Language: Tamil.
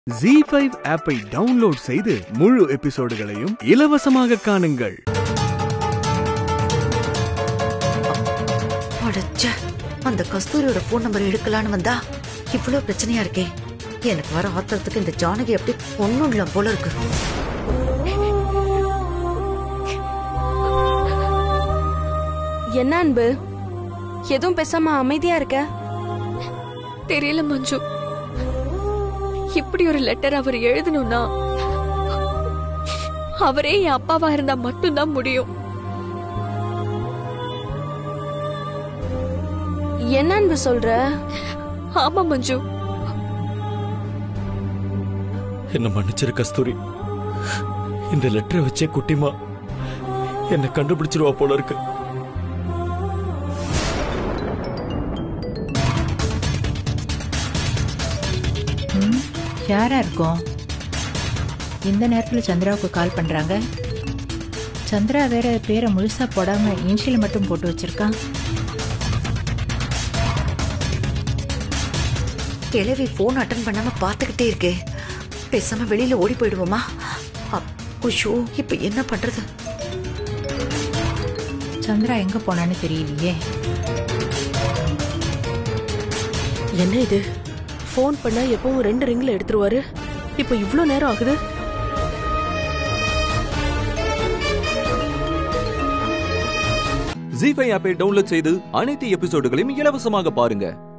ஜி ஃபைவ் ஆப்பை டவுன்லோட் செய்து முழு எபிசோடுகளையும் இலவசமாக காணுங்கள் அடச்ச அந்த கஸ்தூரியோட ஃபோன் நம்பர் எடுக்கலான்னு வந்தா இவ்வளவு பிரச்சனையா இருக்கே எனக்கு வர ஆத்திரத்துக்கு இந்த ஜானகி அப்படி ஒண்ணும் இல்ல போல இருக்கு என்ன அன்பு எதுவும் பேசாம அமைதியா இருக்க தெரியல மஞ்சு இப்படி ஒரு லெட்டர் அவர் எழுதணும்னா அவரே என் அப்பாவா இருந்தா மட்டும்தான் முடியும் என்ன அன்பு சொல்ற ஆமா மஞ்சு என்ன மன்னிச்சிரு கஸ்தூரி இந்த லெட்டரை வச்சே குட்டிமா என்ன கண்டுபிடிச்சிருவா போல இருக்கு யாரா இருக்கும் இந்த நேரத்தில் சந்திராவுக்கு கால் பண்றாங்க சந்திரா வேற பேரை முழுசா போடாம இன்ஷியல் மட்டும் போட்டு வச்சிருக்கான் கிழவி ஃபோன் அட்டன் பண்ணாம பாத்துக்கிட்டே இருக்கே பேசாம வெளியில ஓடி போயிடுவோமா ஐயோ இப்ப என்ன பண்றது சந்திரா எங்க போனான்னு தெரியலையே என்ன இது ஃபோன் பண்ணா எப்பவும் ரெண்டு ரிங்ல எடுத்துருவாரு இப்போ இவ்ளோ நேரம் ஆகுது ஜி ஃபைவ் ஆப்பை டவுன்லோட் செய்து அனைத்து எபிசோடுகளையும் இலவசமாக பாருங்க